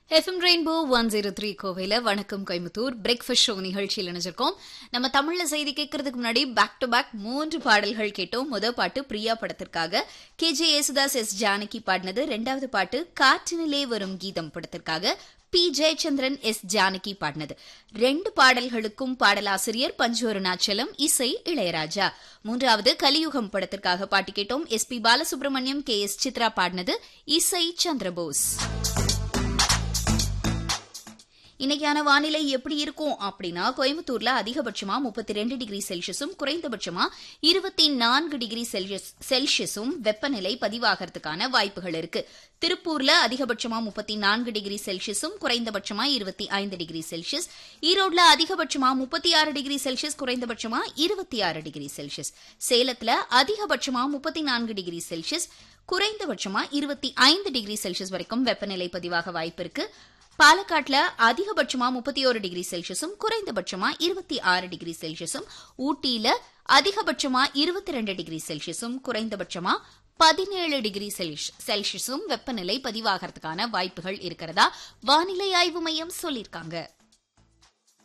FM Rainbow one zero three கோவையில் வணக்கம் Coimbatore breakfast show நிகழ்ச்சியில் இணைஞ்சிருக்கோம் நம்ம தமிழ்ல செய்தி கேட்கறதுக்கு முன்னாடி பேக் டு பேக் மூன்று பாடல்கள் கேட்டோம் முத பாட்டு பிரியா படத்திற்காக K J Yesudas S Janaki பாடினது ரெண்டாவது பாட்டு காற்றினிலே வரும் கீதம் படத்திற்காக பி ஜெயச்சந்திரன் எஸ் ஜானகி பாடினது ரெண்டு பாடல்களுக்கும் பாடலாசிரியர் பஞ்சு அருணாச்சலம் இசை இளையராஜா மூன்றாவது கலியுகம் படத்திற்காக பாட்டு கேட்டோம் S P Balasubrahmanyam K S Chithra பாடினது இசை சந்திரபோஸ் இன்னைக்கான வானிலை எப்படி இருக்கும் அப்படின்னா கோயம்புத்தூர்ல அதிகபட்சமா முப்பத்தி ரெண்டு டிகிரி செல்சியஸும் குறைந்தபட்சமா இருபத்தி நான்கு டிகிரி செல்சியஸ் செல்சியஸும் வெப்பநிலை பதிவாகிறதுக்கான வாய்ப்புகள் இருக்கு திருப்பூர்ல அதிகபட்சமா முப்பத்தி நான்கு டிகிரி செல்சியஸும் குறைந்தபட்சமா இருபத்தி ஐந்து டிகிரி செல்சியஸ் ஈரோட்ல அதிகபட்சமா முப்பத்தி ஆறு டிகிரி செல்சியஸ் குறைந்தபட்சமா இருபத்தி ஆறு டிகிரி செல்சியஸ் சேலத்துல அதிகபட்சமா முப்பத்தி நான்கு டிகிரி செல்சியஸ் குறைந்தபட்சமா இருபத்தி ஐந்து டிகிரி செல்சியஸ் வரைக்கும் வெப்பநிலை பதிவாக வாய்ப்பு இருக்கு பாலக்காட்டுல அதிகபட்சமா முப்பத்தி ஒரு டிகிரி செல்சியஸும் குறைந்தபட்சமா இருபத்தி ஆறு டிகிரி செல்சியஸும் ஊட்டியில அதிகபட்சமா இருபத்தி ரெண்டு டிகிரி செல்சியஸும் குறைந்தபட்சமா பதினேழு டிகிரி செல்சியஸும் வெப்பநிலை பதிவாகிறதுக்கான வாய்ப்புகள் இருக்கிறதா வானிலை ஆய்வு மையம் சொல்லியிருக்காங்க